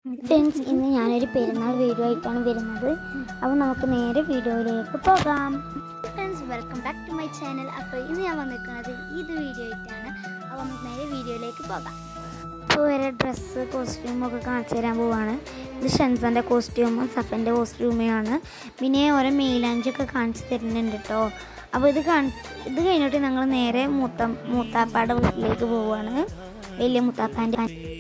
friends ഇന്ന് ഞാനൊരു പെരുന്നാൾ വീഡിയോ ആയിട്ടാണ് വരുന്നത് അപ്പോൾ നമുക്ക് നേരെ വീഡിയോയിലേക്ക് പോകാം friends welcome back to my channel അപ്പോൾ ഇന്ന് ഞാൻ വന്നിരിക്കുന്നത് ഇത് വീഡിയോ ആയിട്ടാണ് അപ്പോൾ നമുക്ക് നേരെ വീഡിയോയിലേക്ക് പോകാം ഇപ്പോൾ വരെ ഡ്രസ്സ് കോസ്റ്റ്യൂമും ഒക്കെ കാണിച്ചു തരാൻ പോവാണ് ഇത് ഷെൻസൻ്റെ കോസ്റ്റ്യൂമും സഫൻ്റെ കോസ്റ്റ്യൂമാണ് പിന്നെ ഓരോ മെയിലാഞ്ചൊക്കെ കാണിച്ചു തരുന്നുണ്ട് കേട്ടോ അപ്പോൾ ഇത് കാണി ഇത് കഴിഞ്ഞിട്ട് ഞങ്ങൾ നേരെ മൂത്ത മൂത്താപ്പാടെ വീട്ടിലേക്ക് പോവുകയാണ് വലിയ മൂത്താപ്പാൻ്റെ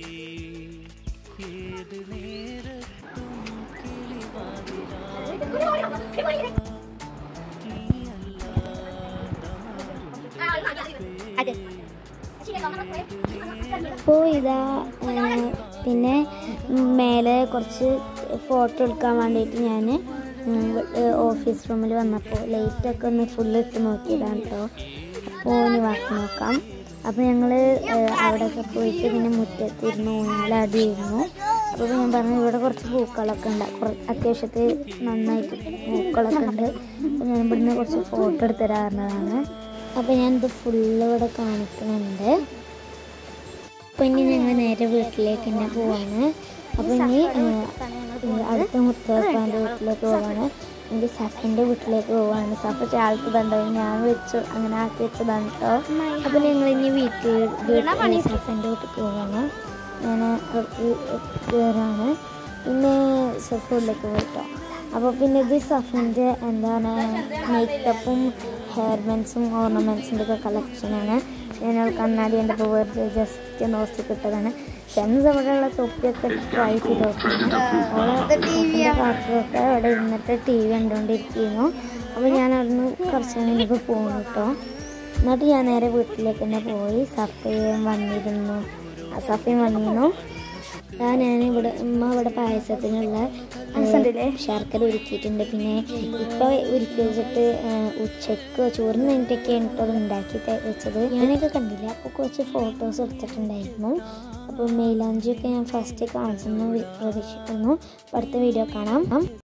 അപ്പോൾ ഇതാ ഏ, പിന്നെ മേലെ കുറച്ച് ഫോട്ടോ എടുക്കാൻ വേണ്ടിയിട്ട് ഞാൻ ഓഫീസ് റൂമിൽ വന്നപ്പോൾ ലൈറ്റൊക്കെ ഒന്ന് ഫുള്ള് ഇട്ട് നോക്കിയതാണ് കേട്ടോ അപ്പോൾ ഇനി വാക്കി നോക്കാം അപ്പോൾ ഞങ്ങൾ അവിടെയൊക്കെ പോയിട്ട് പിന്നെ മുറ്റത്തിരുന്നു ഊഞ്ഞാലാടിയിരുന്നു അപ്പോൾ ഞാൻ പറഞ്ഞു ഇവിടെ കുറച്ച് പൂക്കളൊക്കെ ഉണ്ട് കുറ- അത്യാവശ്യത്തിൽ നന്നായിട്ട് പൂക്കളൊക്കെ ഉണ്ട് അപ്പോൾ ഞാൻ ഇവിടുന്ന് കുറച്ച് ഫോട്ടോ എടുത്ത് തരാറുള്ളതാണ് അപ്പോൾ ഞാനിത് ഫുള്ള് ഇവിടെ കാണിക്കുന്നുണ്ട് അപ്പോൾ ഇനി ഞങ്ങൾ നേരെ വീട്ടിലേക്ക് തന്നെ പോവാണ് അപ്പോൾ ഇനി ഏഹ്, ഏഹ്, അടുത്ത മുത്തപ്പാൻ്റെ വീട്ടിലേക്ക് പോവാണ് എൻ്റെ സഫിൻ്റെ വീട്ടിലേക്ക് പോവാണ് സഫ ചാൾക്ക് കണ്ടത് ഞാൻ വെച്ചു അങ്ങനെ ആക്കി വെച്ചതാണ് കേട്ടോ അപ്പോൾ ഞങ്ങൾ ഇനി വീട്ടിൽ വീട്ടിൽ സഫിൻ്റെ വീട്ടിൽ പോവാണ് ഞാൻ അവർക്ക് കയറാണ് പിന്നെ സഫിലേക്ക് പോയിട്ടോ അപ്പോൾ പിന്നെ ഇത് സഫിൻ്റെ എന്താണ് മേക്കപ്പും ഹെയർ ബാൻഡ്സും ഓർണമെൻറ്റ്സിൻ്റെ ഒക്കെ കളക്ഷനാണ് ഞാൻ കണ്ണാടി കണ്ടപ്പോൾ വെറുതെ ജസ്റ്റ് നോക്കി കിട്ടതാണ് ഷെൻസ് അവിടെയുള്ള തൊപ്പിയൊക്കെ ട്രൈ ചെയ്ത് നോക്കുന്നു അവളെ കാട്ടിലൊക്കെ അവിടെ ഇരുന്നിട്ട് ടി വി കണ്ടുകൊണ്ടിരിക്കുന്നു അപ്പോൾ ഞാൻ അവിടുന്ന് കുറച്ച് കഴിഞ്ഞപ്പോൾ പോകുന്നു കേട്ടോ എന്നിട്ട് ഞാൻ നേരെ വീട്ടിലേക്ക് തന്നെ പോയി സഫയും വന്നിരുന്നു ആ സഫയും വന്നിരുന്നു ആ ഞാൻ ഇവിടെ ഉമ്മ ഇവിടെ പായസത്തിനുള്ള ഏഹ്, ശർക്കര ഒരുക്കിയിട്ടുണ്ട് പിന്നെ ഇപ്പോൾ ഒരുക്കി വെച്ചിട്ട് ഏഹ്, ഉച്ചക്ക് ചോറിന് വേണ്ടിയിട്ടൊക്കെയാണ് കേട്ടോ അത് ഉണ്ടാക്കി തെ- വെച്ചത് ഞാനൊക്കെ കണ്ടില്ല അപ്പോൾ കുറച്ച് ഫോട്ടോസ് എടുത്തിട്ടുണ്ടായിരുന്നു അപ്പോൾ മെയിലാഞ്ചിയൊക്കെ ഞാൻ ഫസ്റ്റ് കാണിച്ചെന്ന് പ്രതീക്ഷിക്കുന്നു അപ്പോൾ അടുത്ത വീഡിയോ കാണാം